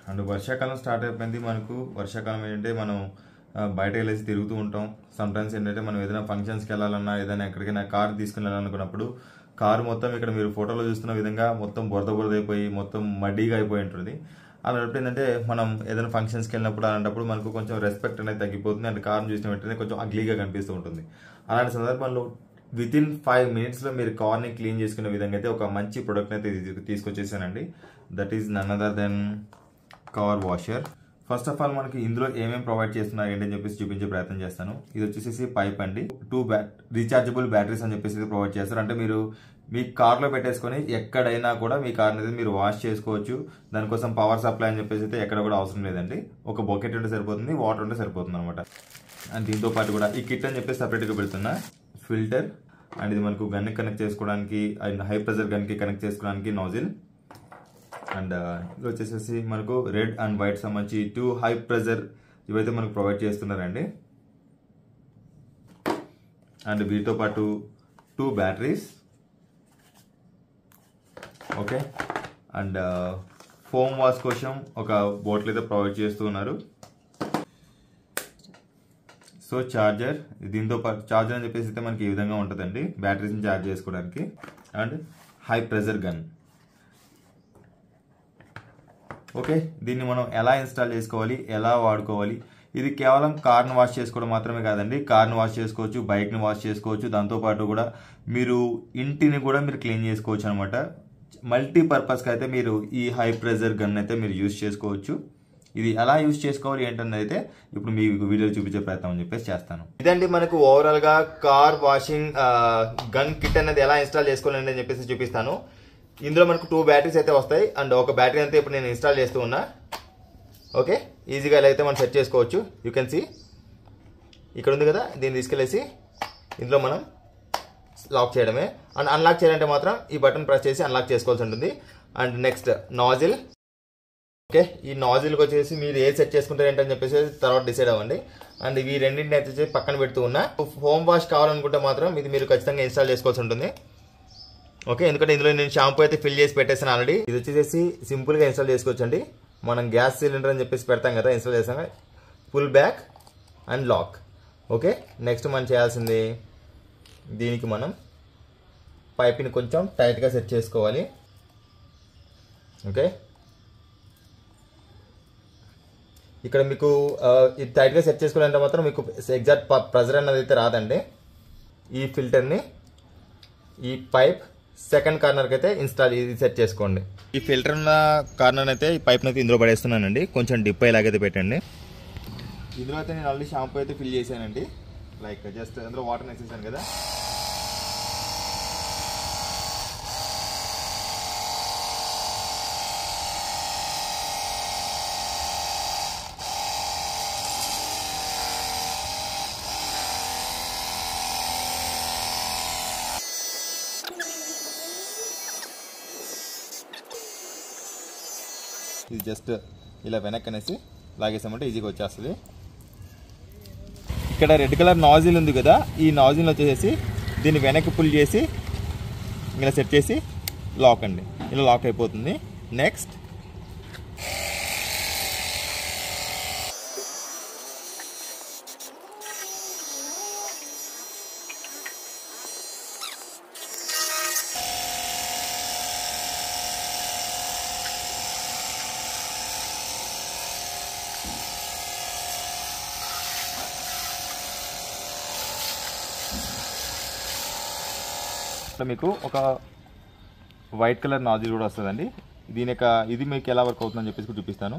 And వర్షాకాలం start అయిపోయింది మనకు వర్షాకాలం ఏంటంటే మనం ఆ, బయట వెళ్ళేసి తిరుగుతూ ఉంటాం సమ్టైమ్స్ ఏంటంటే మనం ఏదైనా ఫంక్షన్స్కి వెళ్ళాలన్నా ఏదైనా ఎక్కడికైనా కార్ తీసుకుని వెళ్ళాలనుకున్నప్పుడు కారు మొత్తం ఇక్కడ మీరు ఫోటోలో చూస్తున్న విధంగా మొత్తం బురద బురద అయిపోయి మొత్తం మడ్డీగా అయిపోయి ఉంటుంది అలాంటప్పుడు ఏంటంటే మనం ఏదైనా ఫంక్షన్స్కి వెళ్ళినప్పుడు అలాంటప్పుడు మనకు కొంచెం రెస్పెక్ట్ అనేది తగ్గిపోతుంది అండ్ కార్ని చూసిన వెంటనే కొంచెం అగ్లీగా కనిపిస్తూ ఉంటుంది అలాంటి సందర్భంలో విత్ ఇన్ ఫైవ్ మినిట్స్లో మీరు కార్ని క్లీన్ చేసుకునే విధంగా అయితే ఒక మంచి ప్రోడక్ట్ అయితే తీ- తీసుకొచ్చేసానండి that is none other than car washer first of all మనకి ఇందులో ఏమేమి ప్రొవైడ్ చేస్తున్నారు ఏంటని చెప్పేసి చూపించే ప్రయత్నం చేస్తాను ఇది వచ్చేసి పైప్ అండి టూ బ్యాట్ రీఛార్జబుల్ బ్యాటరీస్ అని చెప్పేసి ప్రొవైడ్ చేస్తారు అంటే మీరు మీ కార్లో పెట్టేసుకొని ఎక్కడైనా కూడా మీ కార్ని అయితే మీరు వాష్ చేసుకోవచ్చు దానికోసం పవర్ సప్లై అని చెప్పేసి అయితే ఎక్కడ కూడా అవసరం లేదండి ఒక బొకెట్ ఉంటే సరిపోతుంది వాటర్ ఉంటే సరిపోతుంది అనమాట అండ్ దీంతో పాటు కూడా ఈ కిట్ అని చెప్పేసి సపరేట్గా పెడుతున్నా ఫిల్టర్ అండ్ ఇది మనకు గన్ కనెక్ట్ చేసుకోవడానికి అండ్ హై ప్రెషర్ గన్కి కనెక్ట్ చేసుకోవడానికి నాజిల్ అండ్ ఇది వచ్చేసేసి మనకు రెడ్ అండ్ వైట్ సంబంధించి టూ హై ప్రెజర్ ఇవైతే మనకు ప్రొవైడ్ చేస్తున్నారండి అండ్ వీటితో పాటు two batteries okay and foam wash కోసం ఒక బాటిల్ అయితే ప్రొవైడ్ చేస్తూ ఉన్నారు సో చార్జర్ దీంతో పాటు చార్జర్ అని చెప్పేసి అయితే మనకి ఈ విధంగా ఉంటుందండి బ్యాటరీస్ని ఛార్జ్ చేసుకోవడానికి and high pressure gun okay దీన్ని మనం ఎలా ఇన్స్టాల్ చేసుకోవాలి ఎలా వాడుకోవాలి ఇది కేవలం కార్ను వాష్ చేసుకోవడం మాత్రమే కాదండి కార్ను వాష్ చేసుకోవచ్చు బైక్ని వాష్ చేసుకోవచ్చు దాంతోపాటు కూడా మీరు ఇంటిని కూడా మీరు క్లీన్ చేసుకోవచ్చు అనమాట మల్టీపర్పస్కి అయితే మీరు ఈ హై ప్రెజర్ గన్ అయితే మీరు యూజ్ చేసుకోవచ్చు ఇది ఎలా యూజ్ చేసుకోవాలి ఏంటన్నది అయితే ఇప్పుడు మీకు వీడియో చూపించే ప్రయత్నం అని చెప్పేసి చేస్తాను ఇదండి మనకు ఓవరాల్ గా కార్ వాషింగ్ గన్ కిట్ అనేది ఎలా ఇన్స్టాల్ చేసుకోవాలని అని చెప్పేసి చూపిస్తాను ఇందులో మనకు టూ బ్యాటరీస్ అయితే వస్తాయి అండ్ ఒక బ్యాటరీ అయితే ఇప్పుడు నేను ఇన్స్టాల్ చేస్తూ ఉన్నా ఓకే ఈజీగా ఇలా అయితే మనం సెట్ చేసుకోవచ్చు యూ కెన్ సీ ఇక్కడ ఉంది కదా దీన్ని తీసుకెళ్ళేసి ఇందులో మనం లాక్ చేయడమే అండ్ అన్లాక్ చేయాలంటే మాత్రం ఈ బటన్ ప్రెస్ చేసి అన్లాక్ చేసుకోవాల్సి ఉంటుంది అండ్ నెక్స్ట్ నాజిల్ ఓకే ఈ నాజిల్కి వచ్చేసి మీరు ఏ సెట్ చేసుకుంటారు ఏంటని చెప్పేసి తర్వాత డిసైడ్ అవ్వండి అండ్ ఇవి రెండింటిని అయితే వచ్చేసి పక్కన పెడుతూ ఉన్నా హోమ్ వాష్ కావాలనుకుంటే మాత్రం ఇది మీరు ఖచ్చితంగా ఇన్స్టాల్ చేసుకోవాల్సి ఉంటుంది ఓకే ఎందుకంటే ఇందులో నేను షాంపూ అయితే ఫిల్ చేసి పెట్టేసాను ఆల్రెడీ ఇది వచ్చేసి సింపుల్గా ఇన్స్టాల్ చేసుకోవచ్చండి మనం గ్యాస్ సిలిండర్ అని చెప్పేసి పెడతాం కదా ఇన్స్టాల్ చేసాం pull back and lock okay next మనం చేయాల్సింది దీనికి మనం పైప్ని కొంచెం టైట్గా సెట్ చేసుకోవాలి ఓకే ఇక్కడ మీకు ఆ, ఇది టైట్గా సెట్ చేసుకోవాలంటే మాత్రం మీకు ఎగ్జాక్ట్ ప్రెజర్ అన్నది అయితే రాదండి ఈ ఫిల్టర్ని ఈ పైప్ సెకండ్ కార్నర్కి అయితే ఇన్స్టాల్ ఇది సెట్ చేసుకోండి ఈ ఫిల్టర్ ఉన్న కార్నర్ అయితే ఈ పైప్ అయితే ఇందులో పడేస్తున్నానండి కొంచెం డిప్ అయ్యేలాగైతే పెట్టండి ఇందులో అయితే నేను ఆల్రెడీ షాంపూ అయితే ఫిల్ చేశానండి లైక్ జస్ట్ అందులో వాటర్ వేసేసాను కదా ఇది జస్ట్ ఇలా వెనక్కి అనేసి లాగేసామంటే ఈజీగా వచ్చేస్తుంది ఇక్కడ రెడ్ కలర్ నాజిల్ ఉంది కదా ఈ నాజిల్ వచ్చేసి దీన్ని వెనక్కి పుల్ చేసి ఇలా సెట్ చేసి లాక్ అండి ఇలా లాక్ అయిపోతుంది నెక్స్ట్ ఇట్లా మీకు ఒక వైట్ కలర్ నాజిల్ కూడా వస్తుందండి దీని యొక్క ఇది మీకు ఎలా వర్క్ అవుతుందని చెప్పేసి కూడా చూపిస్తాను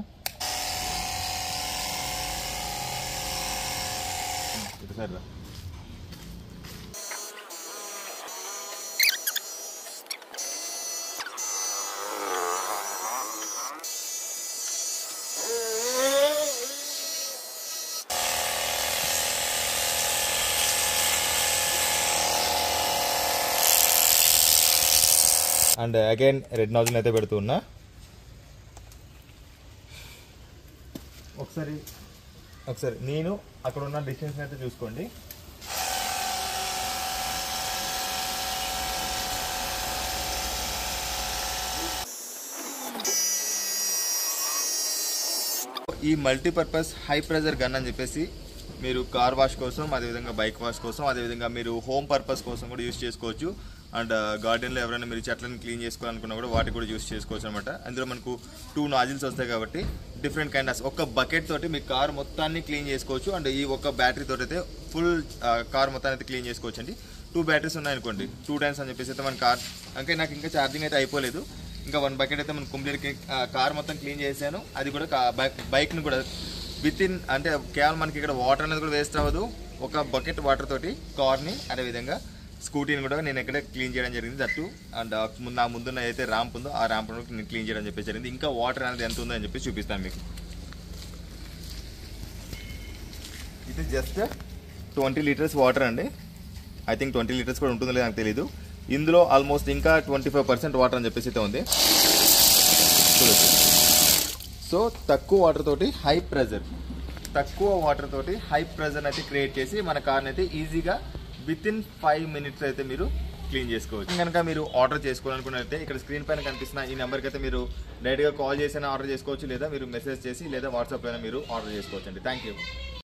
ఇటు సైడ్ రా. అండ్ అగైన్ రెడ్ నాజిల్ అయితే పెడుతూ ఉన్నా ఒకసారి ఒకసారి నేను అక్కడ ఉన్న డిస్టెన్స్ అయితే చూసుకోండి ఈ మల్టీపర్పస్ హై ప్రెజర్ గన్ అని చెప్పేసి మీరు కార్ వాష్ కోసం అదేవిధంగా బైక్ వాష్ కోసం అదేవిధంగా మీరు హోమ్ పర్పస్ కోసం కూడా యూస్ చేసుకోవచ్చు అండ్ గార్డెన్లో ఎవరైనా మీరు చెట్లను క్లీన్ చేసుకోవాలనుకున్నా కూడా వాటికి కూడా యూస్ చేసుకోవచ్చు అనమాట అందులో మనకు టూ నాజిల్స్ వస్తాయి కాబట్టి డిఫరెంట్ కైండ్ ఆఫ్ ఒక బకెట్ తోటి మీ కార్ మొత్తాన్ని క్లీన్ చేసుకోవచ్చు అండ్ ఈ ఒక బ్యాటరీ తోటి అయితే ఫుల్ కార్ మొత్తాన్ని అయితే క్లీన్ చేసుకోవచ్చు అండి టూ బ్యాటరీస్ ఉన్నాయనుకోండి టూ టైమ్స్ అని చెప్పేసి అయితే మన కార్ అంటే నాకు ఇంకా ఛార్జింగ్ అయితే అయిపోలేదు ఇంకా వన్ బకెట్ అయితే మన కంప్లీట్ కార్ మొత్తం క్లీన్ చేశాను అది కూడా కా- బైక్ బైక్ని కూడా విత్ ఇన్ అంటే కేవలం మనకి ఇక్కడ వాటర్ అనేది కూడా వేస్ట్ అవ్వదు ఒక బకెట్ వాటర్ తోటి కార్ని అదేవిధంగా స్కూటీని కూడా నేను ఎక్కడ క్లీన్ చేయడం జరిగింది దట్టు అండ్ నా ముందున్న అయితే ర్యాంప్ ఉందో ఆ ర్యాంప్ నేను క్లీన్ చేయడం చెప్పేసి జరిగింది ఇంకా వాటర్ అనేది ఎంత ఉందో అని చెప్పి చూపిస్తాను మీకు ఇది జస్ట్ ట్వంటీ లీటర్స్ వాటర్ అండి ఐ థింక్ ట్వంటీ లీటర్స్ కూడా ఉంటుందో లేదో నాకు తెలియదు ఇందులో ఆల్మోస్ట్ ఇంకా ట్వంటీ ఫైవ్ పర్సెంట్ వాటర్ అని చెప్పేసి అయితే ఉంది చూడొచ్చు సో తక్కువ వాటర్ తోటి హై ప్రెజర్ తక్కువ వాటర్ తోటి హై ప్రెజర్ అయితే క్రియేట్ చేసి మన కార్ని అయితే ఈజీగా విత్ ఇన్ ఫైవ్ మినిట్స్ అయితే మీరు క్లీన్ చేసుకోవచ్చు కనుక మీరు ఆర్డర్ చేసుకోవాలనుకున్నట్లయితే ఇక్కడ స్క్రీన్ పైన కనిపిస్తున్న ఈ నెంబర్కి అయితే మీరు డైరెక్ట్గా కాల్ చేసి ఆర్డర్ చేసుకోవచ్చు లేదా మీరు మెసేజ్ చేసి లేదా వాట్సాప్ పైన మీరు ఆర్డర్ చేసుకోవచ్చు అండి థ్యాంక్ యూ